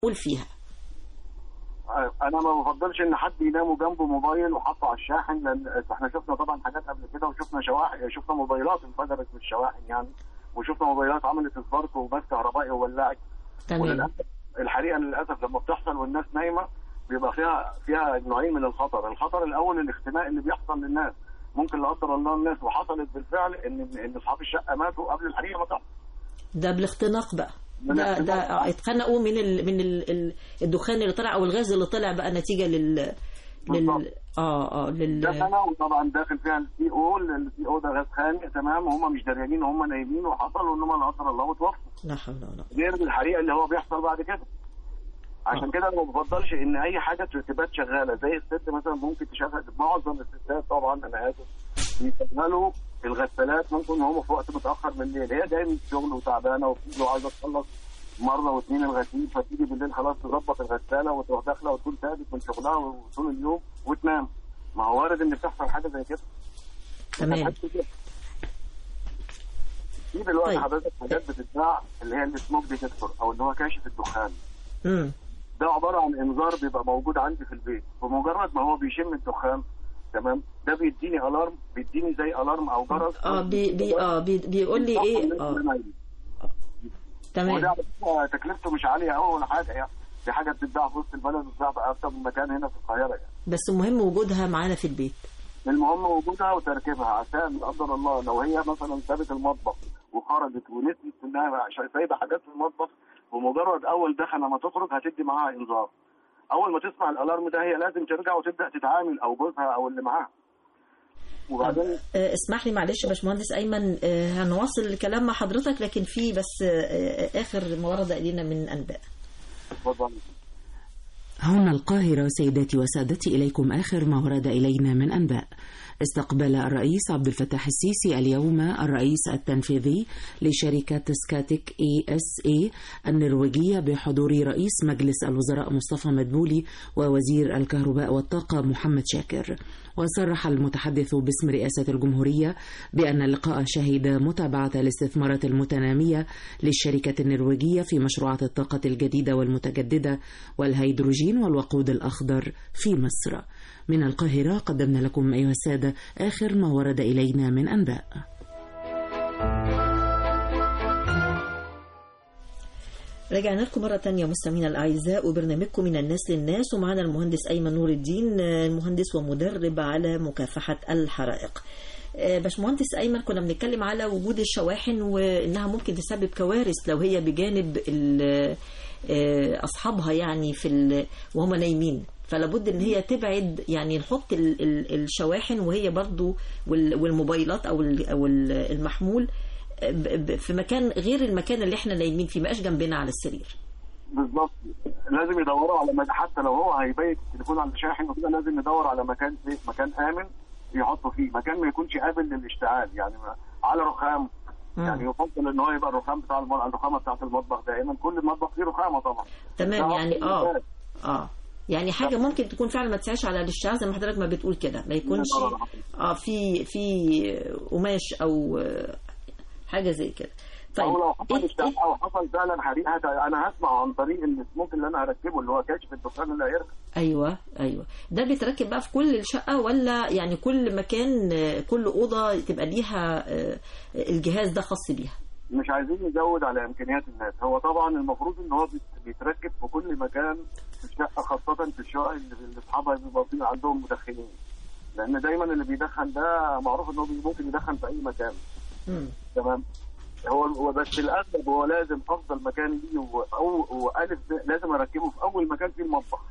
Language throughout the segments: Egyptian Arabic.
قول فيها انا ما بفضلش ان حد ينام جنبه موبايل وحطه على الشاحن لان احنا شفنا طبعا حاجات قبل كده وشفنا شواحن شفنا موبايلات انفجرت من الشواحن يعني وشفنا موبايلات عملت سبارك وباس كهربائي وولعت تمام وللاسف الحريقه للاسف لما بتحصل والناس نايمه بيبقى فيها فيها نوعين من الخطر، الخطر الاول الاختناق اللي بيحصل للناس ممكن لا قدر الله الناس وحصلت بالفعل ان ان اصحاب الشقه ماتوا قبل الحريقه ما تحصل. ده بالاختناق بقى من ده ده الاختناق. آه، اتخنقوا من ال من ال ال الدخان اللي طلع او الغاز اللي طلع بقى نتيجه لل لل بالظبط. اه اه لل ده سنه وطبعا داخل فيها السي او السي او ده غاز خانق تمام وهم مش دريانين هم نايمين وحصل ان هم لا قدر الله وتوفوا لا حول ولا قوه غير الحريقه اللي هو بيحصل بعد كده. عشان كده انا ما بفضلش ان اي حاجه تبقى شغاله زي الست مثلا ممكن تشغل معظم الستات طبعا انا اسف بيشغلوا الغسالات ممكن هم في وقت متاخر من الليل هي جايه من الشغل وتعبانه وبتيجي وعايزه تخلص مره واثنين الغسيل فتيجي بالليل خلاص تظبط الغساله وتروح داخله وتكون تعبت من شغلها طول اليوم وتنام ما هو وارد ان بتحصل حاجه زي كده تمام حاجة كده. في دلوقتي طيب. حضرتك حاجات بتتباع اللي هي السموك ديتكتور او اللي هو كاشف الدخان امم ده عباره عن انذار بيبقى موجود عندي في البيت بمجرد ما هو بيشم الدخان تمام ده بيديني الارم بيديني زي الارم او جرس اه بي بي اه بي بيقول لي ايه اه وده تمام على فكرة تكلفته مش عاليه قوي ولا حاجه يعني دي حاجه بتتباع في وسط البلد وبتتباع في اكتر من مكان هنا في القاهره يعني بس المهم وجودها معانا في البيت المهم وجودها وتركيبها عشان لا قدر الله لو هي مثلا سابت المطبخ وخرجت ونسيت انها عشان سايبه حاجات في المطبخ بمجرد اول دخله ما تخرج هتدي معاها انذار اول ما تسمع الالارم ده هي لازم ترجع وتبدا تتعامل او جوزها او اللي معاها وبعدين آه، اسمح لي معلش يا باشمهندس ايمن آه، هنواصل الكلام مع حضرتك لكن في بس آه، آه، اخر ما ورد الينا من انباء اتفضل هنا القاهرة سيداتي وسادتي إليكم آخر ما ورد إلينا من أنباء استقبل الرئيس عبد الفتاح السيسي اليوم الرئيس التنفيذي لشركة سكاتيك اي اس اي النرويجية بحضور رئيس مجلس الوزراء مصطفى مدبولي ووزير الكهرباء والطاقة محمد شاكر وصرح المتحدث باسم رئاسة الجمهورية بأن اللقاء شهد متابعة الاستثمارات المتنامية للشركة النرويجية في مشروعات الطاقة الجديدة والمتجددة والهيدروجين والوقود الأخضر في مصر من القاهرة قدمنا لكم أيها السادة آخر ما ورد إلينا من أنباء رجعنا لكم مرة تانية مستمعينا الأعزاء وبرنامجكم من الناس للناس ومعنا المهندس أيمن نور الدين آه، المهندس ومدرب على مكافحة الحرائق آه، باشمهندس أيمن كنا بنتكلم على وجود الشواحن وإنها ممكن تسبب كوارث لو هي بجانب ال- آه، أصحابها يعني في ال- وهم نايمين فلابد ان هي تبعد يعني نحط ال- ال- الشواحن وهي برضو وال- والموبايلات او ال- او ال- المحمول ب- ب- في مكان غير المكان اللي احنا نايمين فيه مبقاش جنبنا على السرير بالظبط لازم يدوروا على مكان حتى لو هو هيبيت التليفون عند شاحن وكده لازم يدور على مكان سيف مكان امن يحطوا فيه مكان ما يكونش قابل للاشتعال يعني ما- على رخام مم. يعني يفضل ان هو يبقى الرخام بتاع الم- الرخامه بتاعه المطبخ دائما كل المطبخ فيه رخامه طبعا تمام ده يعني أفضل اه مثال. اه يعني حاجه ممكن تكون فعلا ما تسعش على الاشتعال زي ما حضرتك ما بتقول كده ما يكونش اه في في قماش او آه، حاجه زي كده طيب او لو حصل إيه اشتعال إيه او حصل فعلا حريق هت- انا هسمع عن طريق السموك اللي انا هركبه اللي هو كاشف الدخان اللي هيركب ايوه ايوه ده بيتركب بقى في كل الشقه ولا يعني كل مكان آه، كل اوضه تبقى ليها آه، الجهاز ده خاص بيها مش عايزين نزود على امكانيات الناس هو طبعا المفروض ان هو بيت- بيتركب في كل مكان في الشقه خاصه في الشقق اللي اللي اصحابها بيبقى في عندهم مدخنين لان دايما اللي بيدخن ده معروف ان هو بي- ممكن يدخن في اي مكان مم. تمام هو هو بس الاغلب هو لازم افضل مكان ليه و- او والف ب- لازم اركبه في اول مكان في المطبخ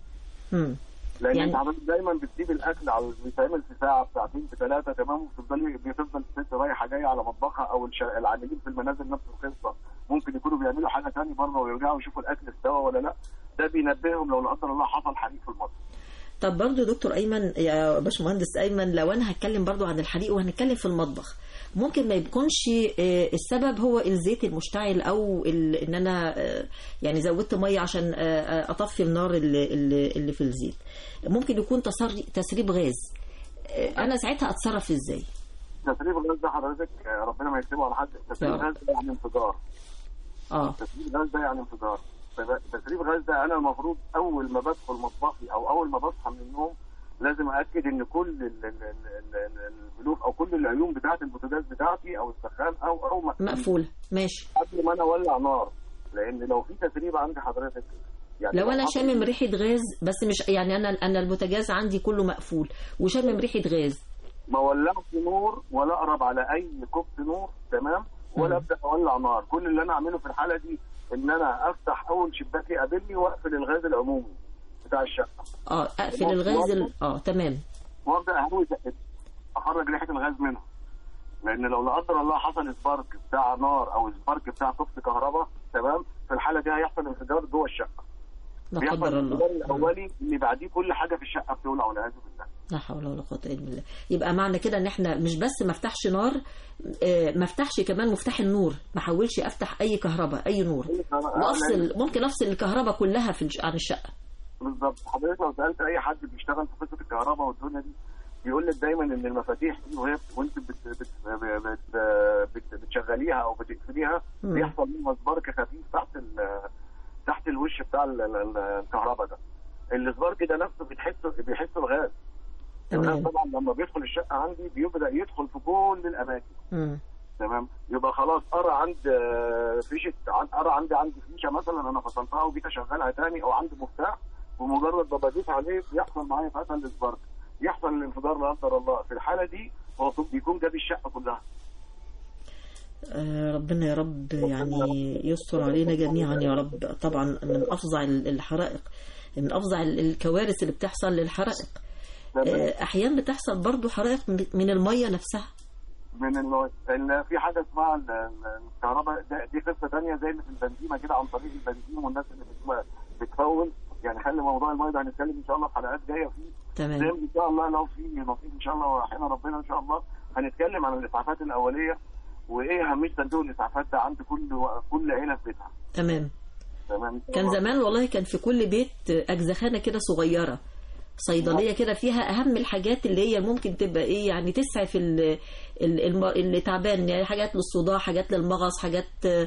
مم. لان يعني- يعني حضرتك دايما بتسيب الاكل على بيتعمل في ساعه في ساعتين في ثلاثه تمام وبتفضل بتفضل الست رايحه جايه على مطبخها او الش- العاملين في المنازل نفس القصه ممكن يكونوا بيعملوا حاجه ثانيه بره ويرجعوا يشوفوا الاكل استوى ولا لا ده بينبههم لو لا قدر الله حصل حريق في المطبخ طب برضو دكتور ايمن يا باشمهندس ايمن لو انا هتكلم برضو عن الحريق وهنتكلم في المطبخ ممكن ما يكونش آه، السبب هو الزيت المشتعل او ال- ان انا آه، يعني زودت ميه عشان آه، آه، اطفي النار اللي, اللي اللي في الزيت ممكن يكون تسري- تسريب غاز آه، انا ساعتها اتصرف ازاي تسريب الغاز ده حضرتك آه، ربنا ما يكتبه على حد تسريب يا رب. الغاز ده يعني انفجار اه تسريب الغاز ده يعني انفجار تسريب غاز ده انا المفروض اول ما بدخل مطبخي او اول ما بصحى من النوم لازم ااكد ان كل ال- ال- ال- ال- البلوف او كل العيون بتاعه البوتاجاز بتاعتي او السخان او او م- مقفولة ماشي قبل ما انا اولع نار لان لو في تسريب عند حضرتك يعني لو انا حصل- شامم ريحة غاز بس مش يعني انا انا البوتاجاز عندي كله مقفول وشامم ريحة غاز ما ولعت نور ولا اقرب على اي كوب نور تمام ولا ابدا اولع نار كل اللي انا اعمله في الحاله دي ان انا افتح اول شباك يقابلني واقفل الغاز العمومي بتاع الشقه اه اقفل الغاز ال... اه تمام وابدا اهوي زقتها اخرج ريحه الغاز منها لان لو لا قدر الله حصل سبارك بتاع نار او سبارك بتاع كوبس كهرباء تمام في الحاله دي هيحصل انفجار جوه الشقه لا بيحصل قدر الانفجار الله الاولي اللي بعديه كل حاجه في الشقه بتولع والعياذ بالله لا حول ولا قوة الا بالله يبقى معنى كده ان احنا مش بس ما افتحش نار آه، ما افتحش كمان مفتاح النور ما احاولش افتح اي كهرباء اي نور وافصل ممكن افصل الكهرباء كلها في الش- عن الشقة بالظبط حضرتك لو سالت اي حد بيشتغل في قصه الكهرباء والدنيا دي بيقول لك دايما ان المفاتيح دي وهي وانت بت بت بت بت بتشغليها او بتقفليها مم. بيحصل منها سبارك خفيف تحت ال- تحت الوش بتاع ال- ال- الكهرباء ده السبارك ده نفسه بتحس بيحس الغاز الغاز تمام طبعا لما بيدخل الشقه عندي بيبدا يدخل في كل الاماكن مم. تمام يبقى خلاص ارى عند آه، فيشه عن- ارى عندي عندي فيشه مثلا انا فصلتها وجيت اشغلها تاني او عندي مفتاح بمجرد ما بدوس عليه بيحصل معايا فتح السبارك يحصل الانفجار لا قدر الله في الحاله دي هو بيكون جاب الشقه كلها آه، ربنا يا رب يعني يستر علينا جميعا يا رب طبعا من افظع ال- الحرائق من افظع ال- الكوارث اللي بتحصل للحرائق تمام آه، احيانا بتحصل برضو حرائق من- من الميه نفسها من ال- ان في حاجه اسمها ال- ال- الكهرباء ده- دي قصه ثانيه زي اللي في البنزيمه كده عن طريق البنزين والناس اللي بت- بتفول يعني خلي موضوع الميه ده هنتكلم ان شاء الله في حلقات جايه فيه تمام زي ان شاء الله لو في نصيب ان شاء الله ورحمنا ربنا ان شاء الله هنتكلم عن الاسعافات الاوليه وايه اهميه صندوق الاسعافات ده عند كل كل عيله في بيتها تمام تمام كان زمان والله كان في كل بيت أجزخانة كده صغيرة صيدلية كده فيها أهم الحاجات اللي هي ممكن تبقى إيه يعني تسعف ال- ال- الم- اللي تعبان يعني حاجات للصداع حاجات للمغص حاجات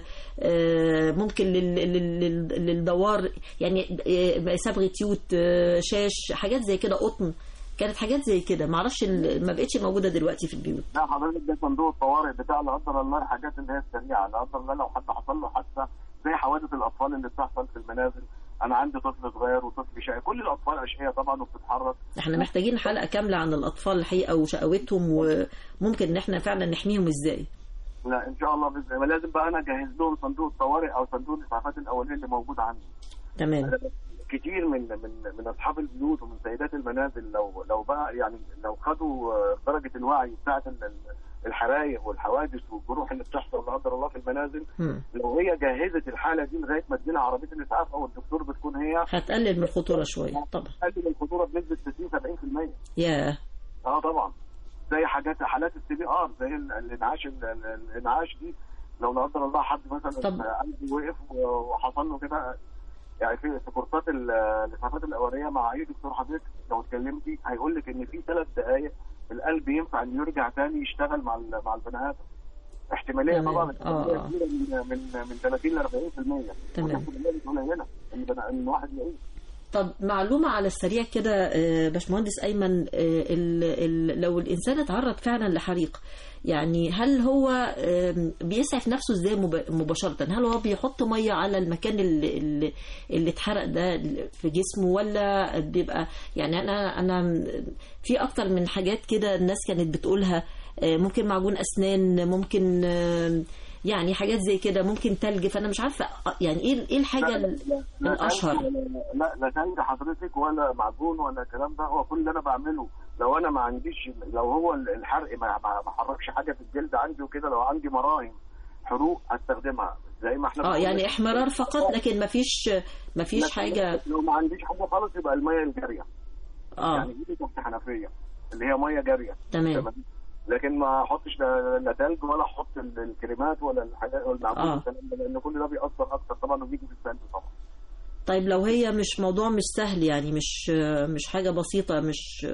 آه، ممكن لل- لل- لل- للدوار يعني آه، صبغة يوت آه، شاش حاجات زي كده قطن كانت حاجات زي كده معرفش ال- ما بقتش موجودة دلوقتي في البيوت لا حضرتك ده صندوق الطوارئ بتاع لا قدر الله الحاجات اللي هي السريعه لا قدر الله لو حد حصل له حادثه زي حوادث الاطفال اللي بتحصل في المنازل انا عندي طفل صغير وطفل شقي كل الاطفال اشقياء طبعا وبتتحرك احنا محتاجين حلقة كاملة عن الأطفال الحقيقة وشقاوتهم وممكن إن احنا فعلا نحميهم إزاي لا ان شاء الله باذن الله لازم بقى انا اجهز لهم صندوق الطوارئ او صندوق الاسعافات الاوليه اللي موجود عندي تمام كتير من من من اصحاب البيوت ومن سيدات المنازل لو لو بقى يعني لو خدوا آه، درجه الوعي بتاعه ال- ال- الحرايق والحوادث والجروح اللي بتحصل لا قدر الله في المنازل مم. لو هي جهزت الحاله دي لغايه ما تجينا عربيه الاسعاف او الدكتور بتكون هي هتقلل من الخطورة شوية طبعا تقلل الخطوره بنسبه 60 70% يا اه طبعا زي حاجات حالات السي بي ار زي ال- الانعاش ال- ال- الانعاش دي لو لا قدر الله حد مثلا طب. قلبه وقف وحصل له كده يعني في في كورسات ال- الاسعافات الاوليه مع اي دكتور حضرتك لو اتكلمتي هيقول لك ان في ثلاث دقائق القلب ينفع انه يرجع تاني يشتغل مع ال- مع البني ادم احتماليه تمام. طبعا آه، احتماليه آه. كبيره من من من 30 ل 40% تمام. احتماليه مش قليله ان بني- ان الواحد يعيش طب معلومة على السريع كده آه، باشمهندس أيمن آه، ال ال لو الإنسان اتعرض فعلا لحريق يعني هل هو آم، بيسعف نفسه ازاي مب- مباشرة هل هو بيحط مية على المكان اللي, اللي, اللي اتحرق ده في جسمه ولا بيبقى يعني أنا أنا في أكتر من حاجات كده الناس كانت بتقولها آه، ممكن معجون أسنان ممكن آم، يعني حاجات زي كده ممكن تلج فأنا مش عارفة آه، يعني إيه إيه الحاجة ال- لا الأشهر تلج ولا- لا لا تلج حضرتك ولا معجون ولا الكلام ده هو كل اللي انا بعمله لو انا ما عنديش لو هو الحرق ما ما ما حركش حاجه في الجلد عندي وكده لو عندي مراهم حروق هستخدمها زي ما احنا اه بنقول يعني لك. احمرار فقط لكن ما فيش ما فيش لكن حاجه لو ما عنديش حاجه خالص يبقى الميه الجاريه اه يعني ايدي تحت حنفيه اللي هي ميه جاريه تمام لكن ما احطش لا لا تلج ولا احط ال- الكريمات ولا الحاجات ولا المعجون آه. والكلام ده لان كل ده بيأثر اكتر طبعا وبيجي في السلب طبعا طيب لو هي مش موضوع مش سهل يعني مش مش حاجه بسيطه مش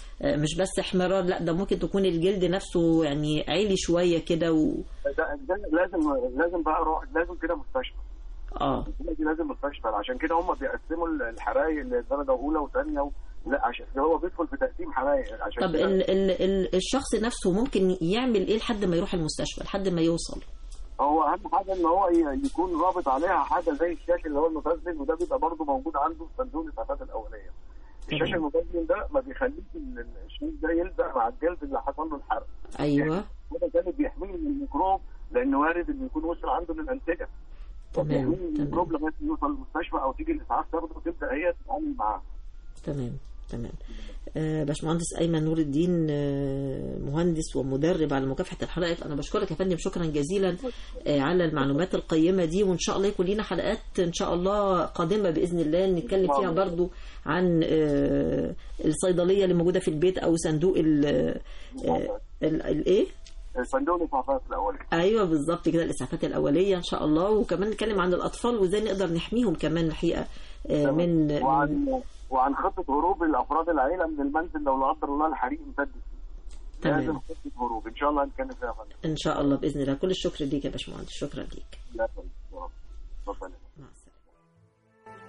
مش بس احمرار لا ده ممكن تكون الجلد نفسه يعني عالي شويه كده و... ده, ده لازم لازم بقى اروح لازم كده مستشفى اه الحكومه دي لازم مستشفى عشان كده هم بيقسموا الحرايق لدرجه اولى وثانيه و... لا عشان هو بيدخل في تقسيم حرايق عشان طب كده ال ال ال الشخص نفسه ممكن يعمل ايه لحد ما يروح المستشفى لحد ما يوصل هو اهم حاجه ان هو ي- يكون رابط عليها حاجه زي الشاشه اللي هو المخزن وده بيبقى برضه موجود عنده في صندوق الاسعافات الاوليه. الشاشه المخزن ده ما بيخليش ال- الشريط ده يلزق مع الجلد اللي حصل له الحرق. ايوه وده كان بيحميه من الميكروب لان وارد انه يكون وصل عنده للانسجه. تمام فبيحميه من تمام الميكروب لغايه ما يوصل المستشفى او تيجي الاسعاف تاخده وتبدا هي تتعامل معاه. تمام تمام آه، باشمهندس ايمن نور الدين آه، مهندس ومدرب على مكافحه الحرائق انا بشكرك يا فندم شكرا جزيلا آه، على المعلومات القيمه دي وان شاء الله يكون لنا حلقات ان شاء الله قادمه باذن الله نتكلم فيها برضو عن آه، الصيدليه اللي موجوده في البيت او صندوق ال آه، ال- الايه صندوق الاسعافات الاوليه. ايوه بالظبط كده الاسعافات الاوليه ان شاء الله وكمان نتكلم عن الاطفال وازاي نقدر نحميهم كمان الحقيقه آه، من من- وعن وعن خطه هروب الافراد العائله من المنزل لو لا قدر الله الحريق امتد فيه. لازم تمام خطه هروب ان شاء الله نتكلم فيها يا فندم. ان شاء الله باذن الله كل الشكر ليك يا باشمهندس شكرا ليك لا يا فندم. يا رب. اتفضل. مع السلامه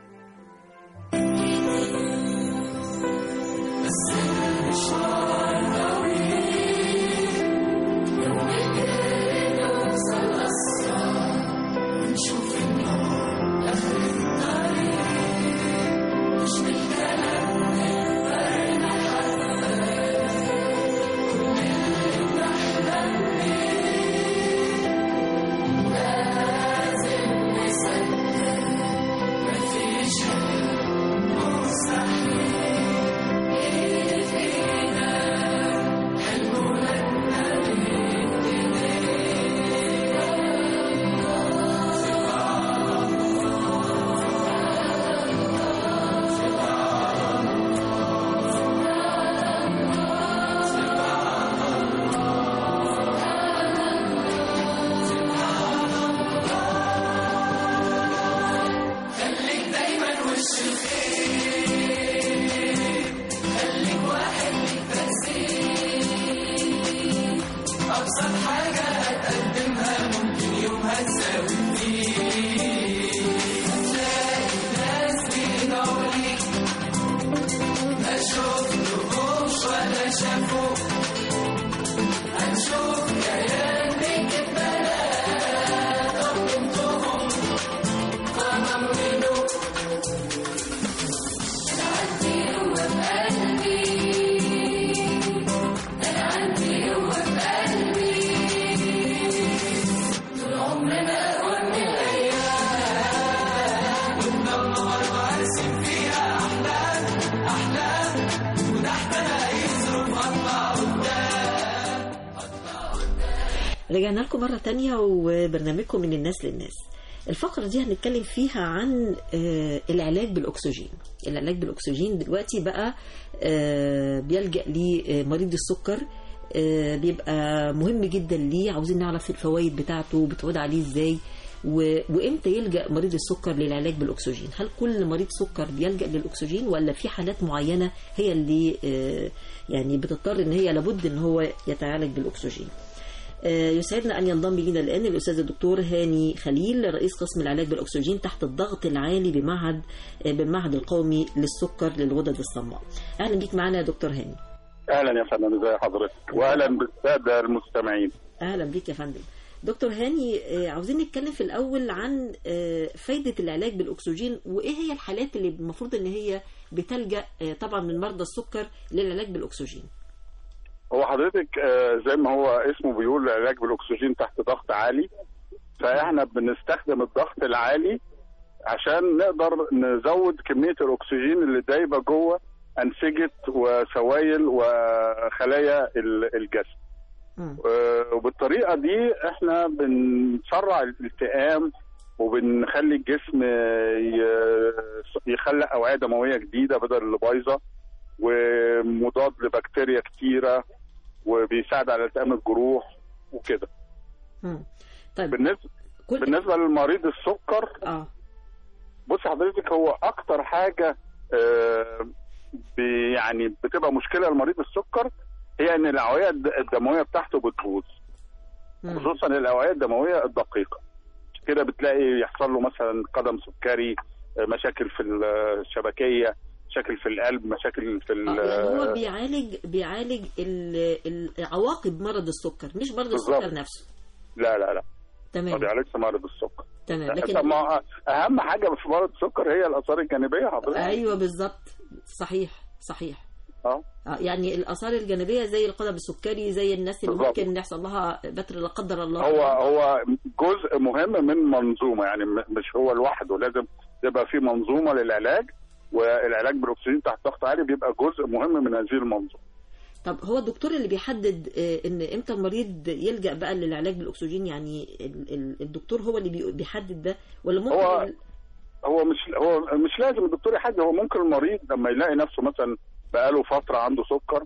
رجعنا لكم مرة تانية وبرنامجكم من الناس للناس الفقرة دي هنتكلم فيها عن آه، العلاج بالأكسجين العلاج بالأكسجين دلوقتي بقى آه، بيلجأ لمريض السكر آه، بيبقى مهم جدا ليه عاوزين نعرف الفوائد بتاعته بتعود عليه ازاي و- وامتى يلجأ مريض السكر للعلاج بالأكسجين هل كل مريض سكر بيلجأ للأكسجين ولا في حالات معينة هي اللي آه، يعني بتضطر ان هي لابد ان هو يتعالج بالأكسجين آه، يسعدنا أن ينضم إلينا الآن الأستاذ الدكتور هاني خليل رئيس قسم العلاج بالأكسجين تحت الضغط العالي بمعهد آه، بالمعهد القومي للسكر للغدد الصماء أهلا بيك معنا يا دكتور هاني اهلا يا فندم ازي حضرتك واهلا بالساده المستمعين أهلا بيك يا فندم دكتور هاني آه، عاوزين نتكلم في الأول عن آه، فايدة العلاج بالأكسجين وإيه هي الحالات اللي المفروض إن هي بتلجأ آه، طبعا من مرضى السكر للعلاج بالأكسجين هو حضرتك آه، زي ما هو اسمه بيقول العلاج بالاكسجين تحت ضغط عالي فاحنا بنستخدم الضغط العالي عشان نقدر نزود كميه الاكسجين اللي دايبه جوه انسجه وسوائل وخلايا ال- الجسم مم. آه، وبالطريقه دي احنا بنسرع الالتئام وبنخلي الجسم ي- يخلق اوعيه دمويه جديده بدل اللي بايظه ومضاد لبكتيريا كتيره وبيساعد على التئام الجروح وكده مم. طيب بالنسبه كل بالنسبه للمريض السكر اه بص حضرتك هو اكتر حاجه آه، بي- يعني بتبقى مشكله لمريض السكر هي ان الاوعيه الد- الدمويه بتاعته بتبوظ مم. خصوصا الاوعيه الدمويه الدقيقه كده بتلاقي يحصل له مثلا قدم سكري آه، مشاكل في الشبكيه مشاكل في القلب مشاكل في ال- آه، يعني هو بيعالج بيعالج ال- ال- عواقب مرض السكر مش مرض السكر بالظبط. نفسه لا لا لا ما تمام بيعالجش مرض السكر تمام طب لكن ما اهم حاجه في مرض السكر هي الاثار الجانبيه حضرتك ايوه بالظبط صحيح صحيح اه آه، يعني الاثار الجانبيه زي القدم السكري زي الناس اللي بالظبط. ممكن يحصل لها بتر لا قدر الله هو هو جزء مهم من منظومه يعني م- مش هو لوحده لازم يبقى في منظومه للعلاج والعلاج بالاكسجين تحت ضغط عالي بيبقى جزء مهم من هذه المنظومه طب هو الدكتور اللي بيحدد آه، ان امتى المريض يلجا بقى للعلاج بالاكسجين يعني ال- ال- الدكتور هو اللي بي- بيحدد ده ولا ممكن هو- ال- هو مش هو مش لازم الدكتور يحدد هو ممكن المريض لما يلاقي نفسه مثلا بقاله فتره عنده سكر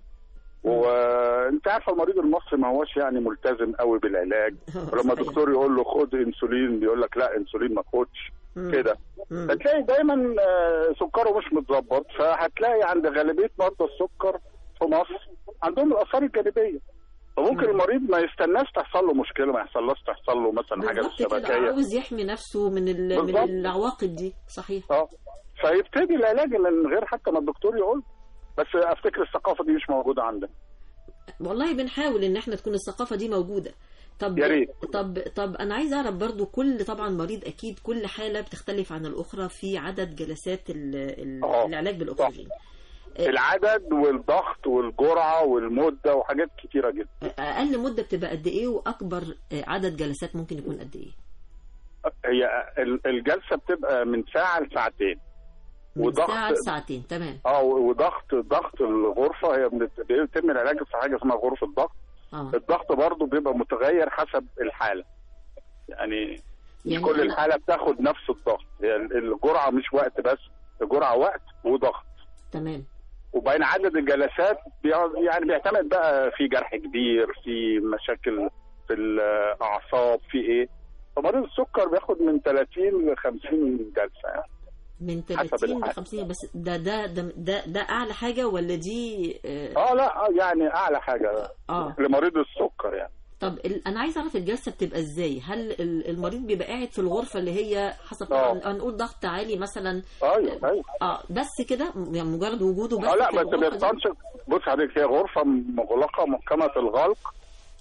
وانت عارفه المريض المصري ما هوش يعني ملتزم قوي بالعلاج ولما صحيح. الدكتور يقول له خد انسولين بيقول لك لا انسولين ما خدش مم. كده مم. فتلاقي دايما آه، سكره مش متظبط فهتلاقي عند غالبيه مرضى السكر في مصر عندهم الاثار الجانبيه فممكن مم. المريض ما يستناش تحصل له مشكله ما يحصلش تحصل له مثلا حاجه في بالظبط كده الشبكيه عاوز يحمي نفسه من ال- من بالظبط. العواقب دي صحيح اه فيبتدي العلاج من غير حتى ما الدكتور يقول بس افتكر الثقافه دي مش موجوده عندنا والله بنحاول ان احنا تكون الثقافه دي موجوده طب يا ريت. طب طب انا عايز اعرف برضو كل طبعا مريض اكيد كل حاله بتختلف عن الاخرى في عدد جلسات ال- ال- آه. العلاج بالاكسجين آه. العدد والضغط والجرعه والمده وحاجات كتيره جدا اقل مده بتبقى قد ايه واكبر آه، عدد جلسات ممكن يكون قد ايه هي ال- الجلسه بتبقى من ساعه لساعتين من وضغط- ساعه لساعتين تمام اه وضغط ضغط الغرفه هي بنت- بيتم العلاج في حاجه اسمها غرفه ضغط اه الضغط برضه بيبقى متغير حسب الحاله يعني مش يعني كل أنا- الحاله بتاخد نفس الضغط هي ال- الجرعه مش وقت بس الجرعه وقت وضغط تمام وبين عدد الجلسات بي- يعني بيعتمد بقى في جرح كبير في مشاكل في الاعصاب في ايه فمريض السكر بياخد من 30 ل 50 جلسه يعني من حسب 30 ل الحالة. 50 بس ده ده ده ده, ده اعلى حاجه ولا دي اه, اه لا آه، يعني اعلى حاجه آه. لمريض السكر يعني طب ال- انا عايز اعرف الجلسه بتبقى ازاي هل ال- المريض بيبقى قاعد في الغرفه اللي هي حسب آه. طبعا هنقول ضغط عالي مثلا ايوه ايوه اه بس كده يعني مجرد وجوده بس اه لا في ما الغرفة دي؟ بيستنشق بص حضرتك هي غرفه مغلقه محكمه الغلق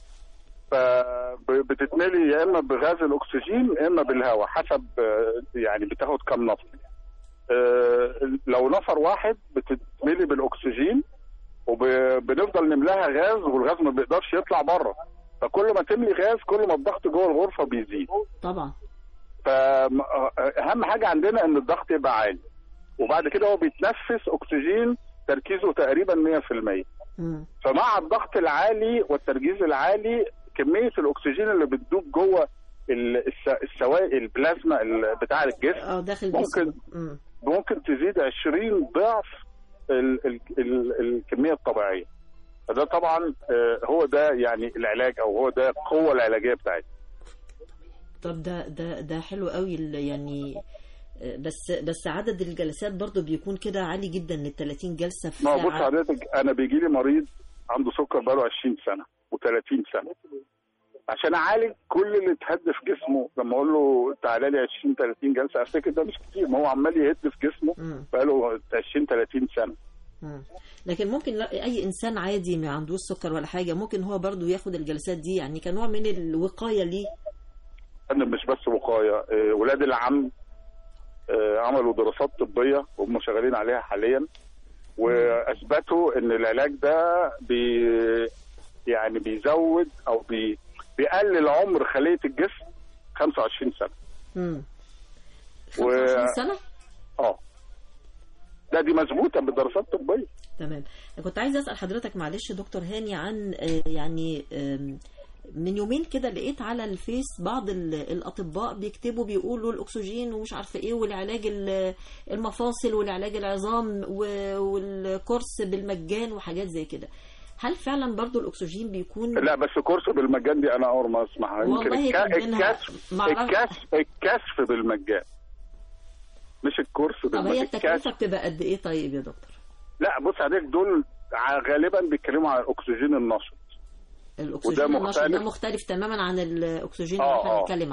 فبتتملي يا اما بغاز الاكسجين يا اما بالهواء حسب آه، يعني بتاخد كام نفر آه، لو نفر واحد بتتملي بالاكسجين وبنفضل نملاها غاز والغاز ما بيقدرش يطلع بره فكل ما تملي غاز كل ما الضغط جوه الغرفه بيزيد طبعا فاهم حاجه عندنا ان الضغط يبقى عالي وبعد كده هو بيتنفس اكسجين تركيزه تقريبا 100% مم. فمع الضغط العالي والتركيز العالي كميه الاكسجين اللي بتدوب جوه ال- الس- السوائل البلازما ال- بتاع الجسم اه داخل ممكن. جسمه مم. ممكن تزيد 20 ضعف ال ال ال الكميه الطبيعيه فده طبعا آه، هو ده يعني العلاج او هو ده القوه العلاجيه بتاعتنا طب ده ده ده حلو قوي ال- يعني آه، بس بس عدد الجلسات برضو بيكون كده عالي جدا لل 30 جلسه في ما هو بص ساعه حضرتك انا بيجي لي مريض عنده سكر بقاله 20 سنه و30 سنه عشان اعالج كل اللي اتهد في جسمه لما اقول له تعالى لي 20 30 جلسه افتكر ده مش كتير ما هو عمال يهد في جسمه مم. بقاله 20 30 سنه مم. لكن ممكن لا- اي انسان عادي ما عندوش سكر ولا حاجه ممكن هو برضو ياخد الجلسات دي يعني كنوع من الوقايه ليه انا مش بس وقايه آه، ولاد العم آه، عملوا دراسات طبيه وهم شغالين عليها حاليا واثبتوا ان العلاج ده بي يعني بيزود او بي بيقلل عمر خليه الجسم 25 سنه امم و- 25 سنه اه ده دي مظبوطه بالدراسات الطبيه تمام كنت عايزه اسال حضرتك معلش دكتور هاني عن آه، يعني آم، من يومين كده لقيت على الفيس بعض ال- الاطباء بيكتبوا بيقولوا الاكسجين ومش عارفه ايه والعلاج ال- المفاصل والعلاج العظام و- والكورس بالمجان وحاجات زي كده هل فعلا برضو الاكسجين بيكون لا بس كورس بالمجان دي انا اول ما اسمعها يمكن والله الك- كان منها- الكشف معرفش. الكشف الكشف بالمجان مش الكورس طب هي بالمجان التكلفه الكشف بتبقى قد ايه طيب يا دكتور لا بص حضرتك دول ع- غالبا بيتكلموا عن الاكسجين النشط الاكسجين وده النشط ده مختلف. مختلف تماما عن الاكسجين آه، اللي احنا آه. بنتكلم عنه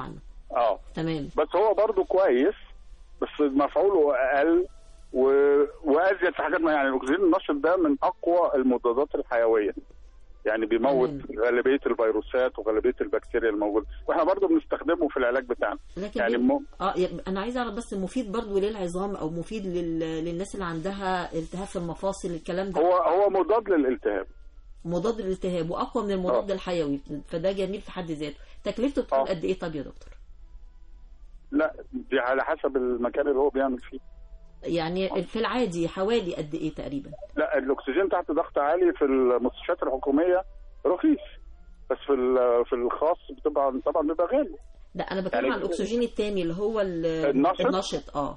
اه تمام بس هو برضه كويس بس مفعوله اقل و... وازيد في حاجات ما يعني الاكسجين النشط ده من اقوى المضادات الحيويه يعني بيموت تمام. غالبيه الفيروسات وغالبيه البكتيريا الموجوده واحنا برضه بنستخدمه في العلاج بتاعنا لكن يعني يعني مو... اه يب- انا عايزه اعرف بس مفيد برضو للعظام او مفيد لل... للناس اللي عندها التهاب في المفاصل الكلام ده هو هو مضاد للالتهاب مضاد للالتهاب واقوى من المضاد الحيوي فده جميل في حد ذاته تكلفته بتكون آه. قد ايه طب يا دكتور لا دي على حسب المكان اللي هو بيعمل فيه يعني في العادي حوالي قد ايه تقريبا لا الاكسجين تحت ضغط عالي في المستشفيات الحكوميه رخيص بس في ال- في الخاص بتبقى طبعا بيبقى غالي لا انا بتكلم يعني عن الاكسجين التاني اللي هو ال- النشط؟ النشط اه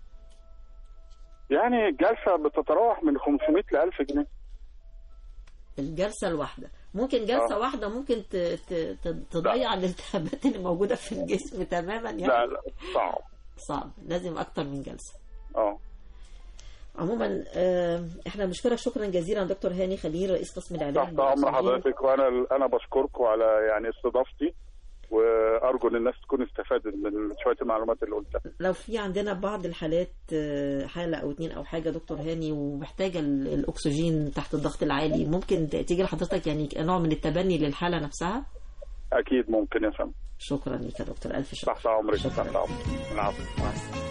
يعني الجلسه بتتراوح من 500 ل 1000 جنيه الجلسه الواحده ممكن جلسه آه. واحده ممكن ت... ت... ت... تضيع الالتهابات اللي موجوده في الجسم تماما يعني لا لا صعب صعب لازم اكتر من جلسه اه عموما آه، احنا بنشكرك شكرا جزيلا دكتور هاني خليل رئيس قسم العلاج تحت امر بالأكسجين. حضرتك وانا انا بشكركم على يعني استضافتي وارجو ان الناس تكون استفادت من شويه المعلومات اللي قلتها لو في عندنا بعض الحالات آه، حالة أو اتنين أو حاجة دكتور هاني ومحتاجة ال- الأكسجين تحت الضغط العالي ممكن ت- تيجي لحضرتك يعني نوع من التبني للحالة نفسها اكيد ممكن يا فندم شكرا لك يا دكتور ألف شكر تحت امرك شكراً. تحت امرك العفو مع السلامة.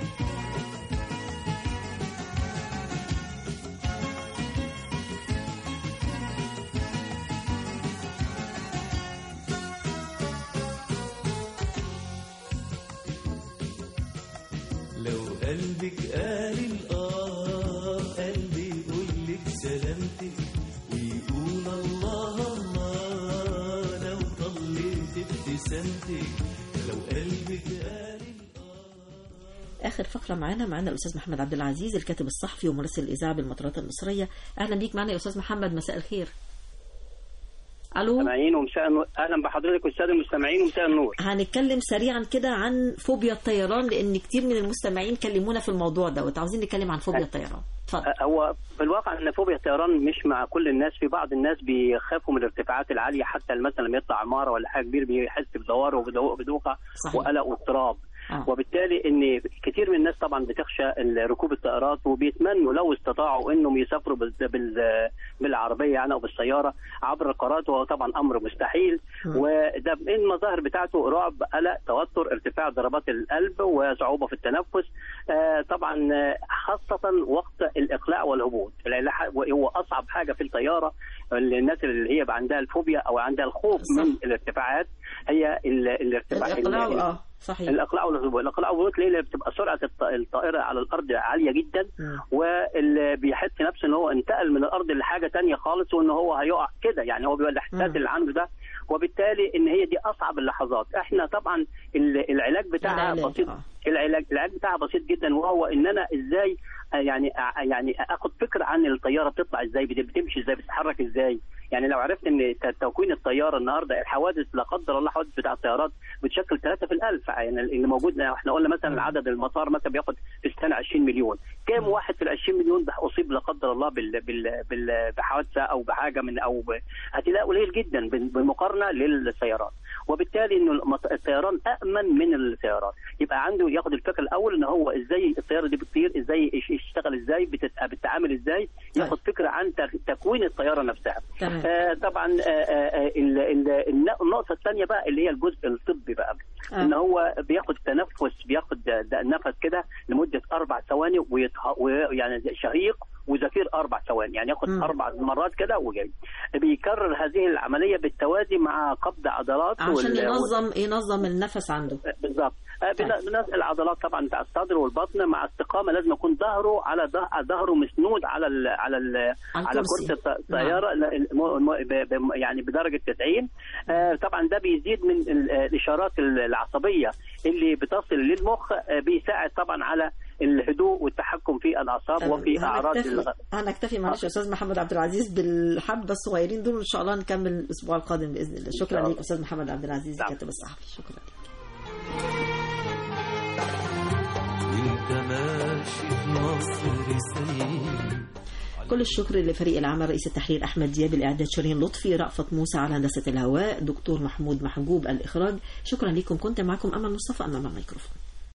لو قلبك قال الآه قلبي يقول لك سلامتك ويقول الله الله لو طليت ابتسامتك لو قلبك قال آخر فقرة معانا معانا الأستاذ محمد عبد العزيز الكاتب الصحفي ومراسل الإذاعة بالمطارات المصرية أهلا بيك معنا يا أستاذ محمد مساء الخير ألو المستمعين ومساء النور اهلا بحضرتك والساده المستمعين ومساء النور هنتكلم سريعا كده عن فوبيا الطيران لأن كتير من المستمعين كلمونا في الموضوع دوت عاوزين نتكلم عن فوبيا الطيران اتفضل هو في الواقع ان فوبيا الطيران مش مع كل الناس في بعض الناس بيخافوا من الارتفاعات العاليه حتى مثلا لما يطلع عماره ولا حاجه كبير بيحس بدوار وبدو- بدوخه صحيح. وقلق واضطراب آه. وبالتالي ان كتير من الناس طبعا بتخشى ركوب الطائرات وبيتمنوا لو استطاعوا انهم يسافروا بال- بال- بالعربيه يعني او بالسياره عبر القارات وهو طبعا امر مستحيل مم. وده من المظاهر بتاعته رعب قلق توتر ارتفاع ضربات القلب وصعوبه في التنفس آه، طبعا آه، خاصه وقت الاقلاع والهبوط الإقلاع هو اصعب حاجه في الطياره الناس اللي هي عندها الفوبيا او عندها الخوف صح. من الارتفاعات هي ال- الارتفاع الإقلاع ال- اه صحيح الاقلاع والهبوط الاقلاع والهبوط ليه؟ لأن بتبقى سرعه الط- الطائره على الارض عاليه جدا مم. واللي بيحس نفسه ان هو انتقل من الارض لحاجه تانية خالص وان هو هيقع كده يعني هو بيبقى الاحساس مم. اللي عنده ده وبالتالي ان هي دي اصعب اللحظات احنا طبعا ال- العلاج بتاعها العلاج، بسيط آه. العلاج العلاج بتاعها بسيط جدا وهو ان انا ازاي آه، يعني آه، يعني اخد فكره عن الطياره بتطلع ازاي بت- بتمشي ازاي بتتحرك ازاي يعني لو عرفت ان ت- تكوين الطياره النهارده الحوادث لا قدر الله حوادث بتاع الطيارات بتشكل ثلاثة في الألف يعني اللي موجود احنا قلنا مثلا عدد المطار مثلا بياخد في السنة 20 مليون كام واحد في ال 20 مليون ده أصيب لا قدر الله بال بال بال بحادثة أو بحاجة من أو ب... هتلاقي قليل جدا بال- بالمقارنة للسيارات وبالتالي انه المط- الطيران امن من السيارات يبقى عنده ياخد الفكره الاول ان هو ازاي الطياره دي بتطير ازاي يش- يشتغل ازاي بتت- بتتعامل ازاي ياخد فكره عن تك- تكوين الطياره نفسها تمام. آه طبعا آه آه ال- ال- الن- النقطه الثانيه بقى اللي هي الجزء الطبي بقى آه. ان هو بياخد تنفس بياخد ده- ده نفس كده لمده اربع ثواني ويتح- ويعني شهيق وزفير اربع ثواني يعني ياخد مم. اربع مرات كده وجاي بيكرر هذه العمليه بالتوازي مع قبض عضلات عشان وال- ينظم ينظم النفس عنده بالظبط آه، بن- بن- العضلات طبعا بتاع الصدر والبطن مع استقامه لازم يكون ظهره على ظه- ظهره مسنود على ال على ال على على الكرسي. كرسي الط- الطياره لا، الم- الم- ب- ب- يعني بدرجه 90 آه، طبعا ده بيزيد من ال- الاشارات العصبيه اللي بتصل للمخ آه، بيساعد طبعا على الهدوء والتحكم في الاعصاب وفي اعراض هنكتفي الغ... هنكتفي معلش يا استاذ محمد عبد العزيز بالحبه الصغيرين دول ان شاء الله نكمل الاسبوع القادم باذن الله شكرا الله. ليك استاذ محمد عبد العزيز نعم. الكاتب الصحفي شكرا لك وانت ماشي في مصر سليم كل الشكر لفريق العمل رئيس التحرير احمد دياب الاعداد شيرين لطفي رأفت موسى على هندسه الهواء دكتور محمود محجوب الاخراج شكرا لكم كنت معكم امل مصطفى امام الميكروفون